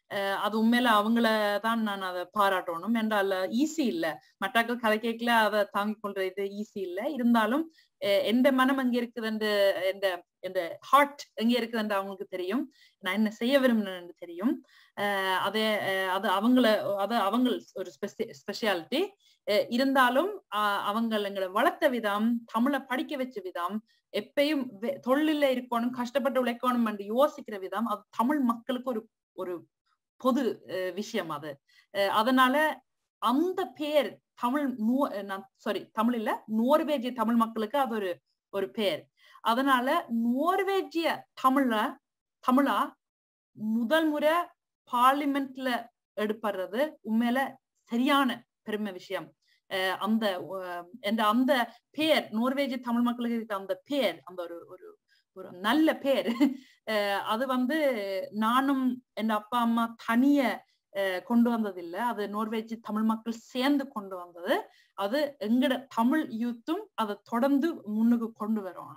அது உண்மையில அவங்கள தான் நான் அதை பாராட்டணும் என்றால் ஈஸி இல்ல மற்றாக்கள் கதை கேட்கல அதை தாங்கிக் கொள்றது ஈஸி இல்ல இருந்தாலும் எந்த மனம் எங்க இருக்குதுன்னு எந்த எந்த ஹார்ட் எங்க இருக்குதுன்னு அவங்களுக்கு தெரியும் நான் என்ன செய்ய விரும்பினேன்னு தெரியும் அதே அது அவங்கள அது அவங்க ஒரு ஸ்பெஷாலிட்டி இருந்தாலும் அவங்க எங்களை வளர்த்த விதம் தமிழை படிக்க வச்ச விதம் எப்பயும் தொழில இருக்கணும் கஷ்டப்பட்டு உழைக்கணும் என்று யோசிக்கிற விதம் அது தமிழ் மக்களுக்கு ஒரு ஒரு பொது விஷயம் அது அதனால அந்த பேர் தமிழ் நூ சாரி தமிழ் இல்ல நோர்வேஜிய தமிழ் மக்களுக்கு அது ஒரு ஒரு பேர் அதனால நோர்வேஜிய தமிழ தமிழா முதல் முறை பார்லிமெண்ட்ல எடுப்படுறது உண்மையில சரியான பெருமை விஷயம் அந்த அந்த பேர் நோர்வேஜிய தமிழ் மக்களுக்கு இருக்க அந்த பேர் அந்த ஒரு ஒரு ஒரு நல்ல பேர் அது வந்து நானும் என் அப்பா அம்மா தனிய கொண்டு வந்தது இல்ல அது நோர்வேஜ் தமிழ் மக்கள் சேர்ந்து கொண்டு வந்தது அது எங்கட தமிழ் யூத்தும் அதை தொடர்ந்து முன்னுக்கு கொண்டு வரணும்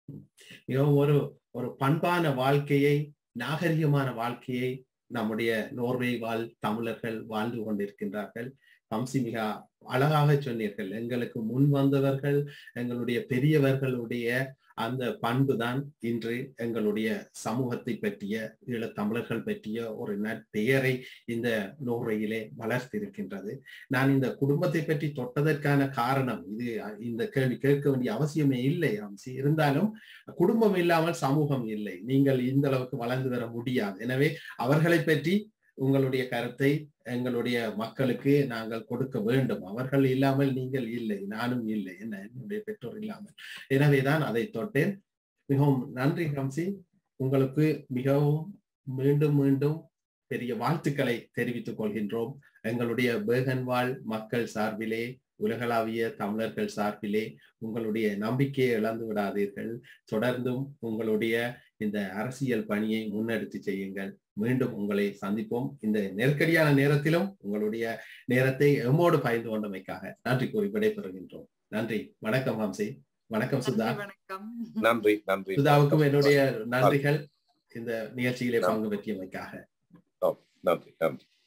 ஒரு ஒரு பண்பான வாழ்க்கையை நாகரிகமான வாழ்க்கையை நம்முடைய நோர்வே வாழ் தமிழர்கள் வாழ்ந்து கொண்டிருக்கின்றார்கள் வம்சி மிக அழகாக சொன்னீர்கள் எங்களுக்கு முன் வந்தவர்கள் எங்களுடைய பெரியவர்களுடைய அந்த பண்பு தான் இன்று எங்களுடைய சமூகத்தை பற்றிய ஈழத் தமிழர்கள் பற்றிய ஒரு நற்பெயரை இந்த நோர்வையிலே வளர்த்திருக்கின்றது நான் இந்த குடும்பத்தை பற்றி தொட்டதற்கான காரணம் இது இந்த கேள்வி கேட்க வேண்டிய அவசியமே இல்லை அம்சி இருந்தாலும் குடும்பம் இல்லாமல் சமூகம் இல்லை நீங்கள் இந்த அளவுக்கு வளர்ந்து வர முடியாது எனவே அவர்களை பற்றி உங்களுடைய கருத்தை எங்களுடைய மக்களுக்கு நாங்கள் கொடுக்க வேண்டும் அவர்கள் இல்லாமல் நீங்கள் இல்லை நானும் இல்லை என்ன என்னுடைய பெற்றோர் இல்லாமல் எனவேதான் அதை தொட்டேன் மிகவும் நன்றி ஹம்சி உங்களுக்கு மிகவும் மீண்டும் மீண்டும் பெரிய வாழ்த்துக்களை தெரிவித்துக் கொள்கின்றோம் எங்களுடைய பேகன்வாழ் மக்கள் சார்பிலே உலகளாவிய தமிழர்கள் சார்பிலே உங்களுடைய நம்பிக்கையை இழந்து விடாதீர்கள் தொடர்ந்தும் உங்களுடைய இந்த அரசியல் பணியை முன்னெடுத்து செய்யுங்கள் மீண்டும் உங்களை சந்திப்போம் இந்த நெருக்கடியான நேரத்திலும் உங்களுடைய நேரத்தை எம்மோடு பகிர்ந்து கொண்டமைக்காக நன்றி கூறி விடைபெறுகின்றோம் நன்றி வணக்கம் ஹம்சி வணக்கம் சுதா வணக்கம் நன்றி நன்றி சுதாவுக்கும் என்னுடைய நன்றிகள் இந்த நிகழ்ச்சியிலே பங்கு பெற்றியமைக்காக நன்றி நன்றி